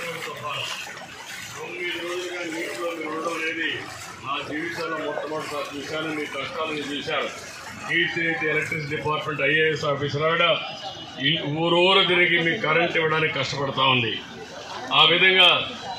శ్రీకాకుళం తుఫాను తొమ్మిది రోజులుగా నీటిలో మీరు ఉండడం అనేది నా జీవితంలో మొట్టమొదటిసారి చూశాను మీ కష్టాలను చూశాను TCIT electricity department IAS officer ఆవిడ ఈ ఊరూరు తిరిగి మీకు కరెంట్ ఇవ్వడానికి కష్టపడతా ఉంది ఆ విధంగా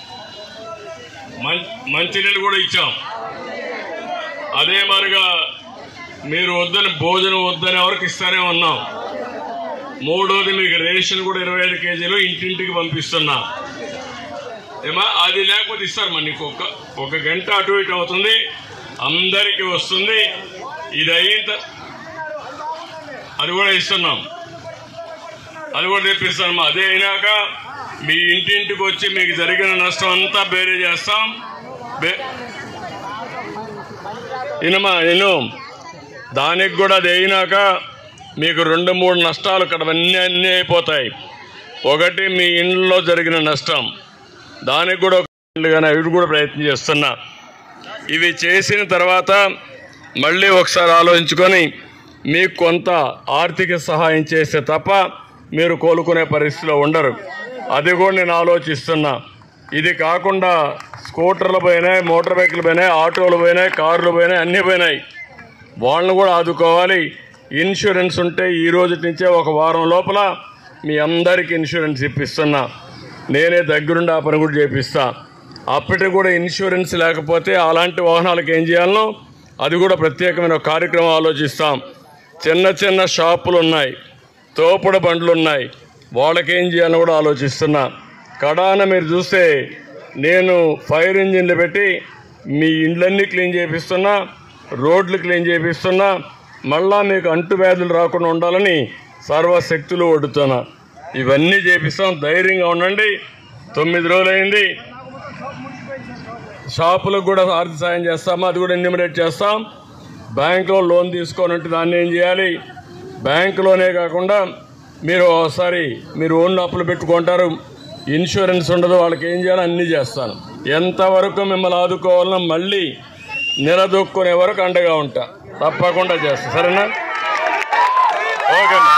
మం మంచినీళ్ళు కూడా ఇచ్చాం అదే మరిగా మీరు వద్దని భోజనం వద్దని ఎవరికి ఇస్తానే ఉన్నాం మూడోది మీకు రేషన్ కూడా ఇరవై ఐదు కేజీలు ఇంటింటికి పంపిస్తున్నా ఏమా అది లేకపోతే ఇస్తారు మరి నీకు ఒక ఒక గంట అటు ఇటు అవుతుంది అందరికీ వస్తుంది ఇది అయిన త- అది కూడా ఇస్తున్నాం అది కూడా తెప్పిస్తాం అదే అయినాక మీ ఇంటింటికి వచ్చి మీకు జరిగిన నష్టం అంతా బేరే చేస్తాం బే ఇనమా నేను దానికి కూడా అది అయినాక మీకు రెండు మూడు నష్టాలు ఇక్కడ అన్నీ అన్నీ అయిపోతాయి ఒకటి మీ ఇంట్లో జరిగిన నష్టం దానికి కూడా ఒక కానీ అవి కూడా ప్రయత్నం చేస్తున్నా ఇవి చేసిన తర్వాత మళ్ళీ ఒకసారి ఆలోచించుకొని మీకు కొంత ఆర్థిక సహాయం చేస్తే తప్ప మీరు కోలుకునే పరిస్థితిలో ఉండరు అది కూడా నేను ఆలోచిస్తున్నా ఇది కాకుండా స్కూటర్లు పోయినాయి మోటార్ బైకులు పోయినాయి ఆటోలు పోయినాయి కార్లు పోయినాయి అన్నీ పోయినాయి వాళ్ళని కూడా ఆదుకోవాలి ఇన్సూరెన్స్ ఉంటే ఈ రోజు నుంచే ఒక వారం లోపల మీ అందరికీ ఇన్సూరెన్స్ ఇప్పిస్తున్నా నేనే దగ్గరుండి ఆ పని కూడా చేపిస్తా అప్పటికి కూడా ఇన్సూరెన్స్ లేకపోతే అలాంటి వాహనాలకు ఏం చేయాలనో అది కూడా ప్రత్యేకమైన ఒక కార్యక్రమం ఆలోచిస్తాం చిన్న చిన్న షాపులు ఉన్నాయి తోపుడు బండ్లు ఉన్నాయి వాళ్ళకి ఏం చేయాలని కూడా ఆలోచిస్తున్నా కడాన మీరు చూస్తే నేను ఫైర్ ఇంజిన్లు పెట్టి మీ ఇండ్లన్నీ క్లీన్ చేపిస్తున్నా రోడ్లు క్లీన్ చేపిస్తున్నా మళ్ళా మీకు అంటువ్యాధులు రాకుండా ఉండాలని సర్వశక్తులు ఒడ్డుతున్నా ఇవన్నీ చేపిస్తాం ధైర్యంగా ఉండండి తొమ్మిది రోజులైంది షాపులకు కూడా ఆర్థిక సాయం చేస్తాము అది కూడా ఎన్యూమరేట్ చేస్తాం బ్యాంకులో లోన్ తీసుకోనంటే దాన్ని ఏం చేయాలి బ్యాంకులోనే కాకుండా మీరు ఒకసారి మీరు ఓన్ అప్పులు పెట్టుకుంటారు ఇన్సూరెన్స్ ఉండదు వాళ్ళకి ఏం చేయాలో అన్నీ చేస్తాను ఎంతవరకు మిమ్మల్ని ఆదుకోవాలన్నా మళ్ళీ నిలదొక్కునే వరకు అండగా ఉంటా తప్పకుండా చేస్తా సరేనా ఓకే